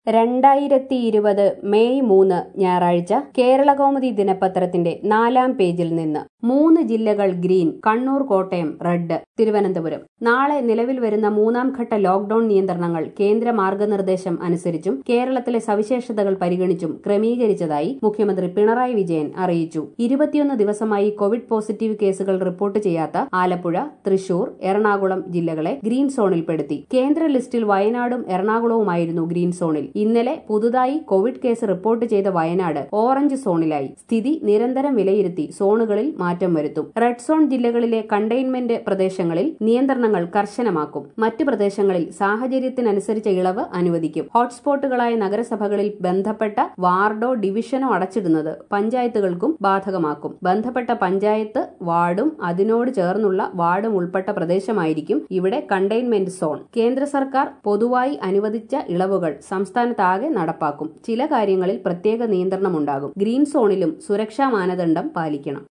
രണ്ടായിരത്തി ഇരുപത് മെയ് മൂന്ന് ഞായറാഴ്ച കേരളകൗമുദി ദിനപത്രത്തിന്റെ നാലാം പേജിൽ നിന്ന് മൂന്ന് ജില്ലകൾ ഗ്രീൻ കണ്ണൂർ കോട്ടയം റെഡ് തിരുവനന്തപുരം നാളെ നിലവിൽ വരുന്ന മൂന്നാം ഘട്ട ലോക്ഡൌൺ നിയന്ത്രണങ്ങൾ കേന്ദ്ര മാർഗനിർദ്ദേശം അനുസരിച്ചും കേരളത്തിലെ സവിശേഷതകൾ പരിഗണിച്ചും ക്രമീകരിച്ചതായി മുഖ്യമന്ത്രി പിണറായി വിജയൻ അറിയിച്ചു ഇരുപത്തിയൊന്ന് ദിവസമായി കോവിഡ് പോസിറ്റീവ് കേസുകൾ റിപ്പോർട്ട് ചെയ്യാത്ത ആലപ്പുഴ തൃശൂർ എറണാകുളം ജില്ലകളെ ഗ്രീൻ സോണിൽപ്പെടുത്തി കേന്ദ്ര ലിസ്റ്റിൽ വയനാടും എറണാകുളവുമായിരുന്നു ഗ്രീൻ സോണിൽ ഇന്നലെ പുതുതായി കോവിഡ് കേസ് റിപ്പോർട്ട് ചെയ്ത വയനാട് ഓറഞ്ച് സോണിലായി സ്ഥിതി നിരന്തരം വിലയിരുത്തി സോണുകളിൽ മാറ്റം വരുത്തും റെഡ് സോൺ ജില്ലകളിലെ കണ്ടെയ്ൻമെന്റ് പ്രദേശങ്ങളിൽ നിയന്ത്രണങ്ങൾ കർശനമാക്കും മറ്റ് പ്രദേശങ്ങളിൽ സാഹചര്യത്തിനനുസരിച്ച ഇളവ് അനുവദിക്കും ഹോട്ട്സ്പോട്ടുകളായ നഗരസഭകളിൽ ബന്ധപ്പെട്ട വാർഡോ ഡിവിഷനോ അടച്ചിടുന്നത് പഞ്ചായത്തുകൾക്കും ബാധകമാക്കും ബന്ധപ്പെട്ട പഞ്ചായത്ത് വാർഡും അതിനോട് ചേർന്നുള്ള വാർഡും ഉൾപ്പെട്ട പ്രദേശമായിരിക്കും ഇവിടെ കണ്ടെയ്ൻമെന്റ് സോൺ കേന്ദ്ര സർക്കാർ പൊതുവായി അനുവദിച്ച ഇളവുകൾ സംസ്ഥാനത്താകെ നടപ്പാക്കും ചില കാര്യങ്ങളിൽ പ്രത്യേക നിയന്ത്രണമുണ്ടാകും ഗ്രീൻ സോണിലും സുരക്ഷാ മാനദണ്ഡം പാലിക്കണം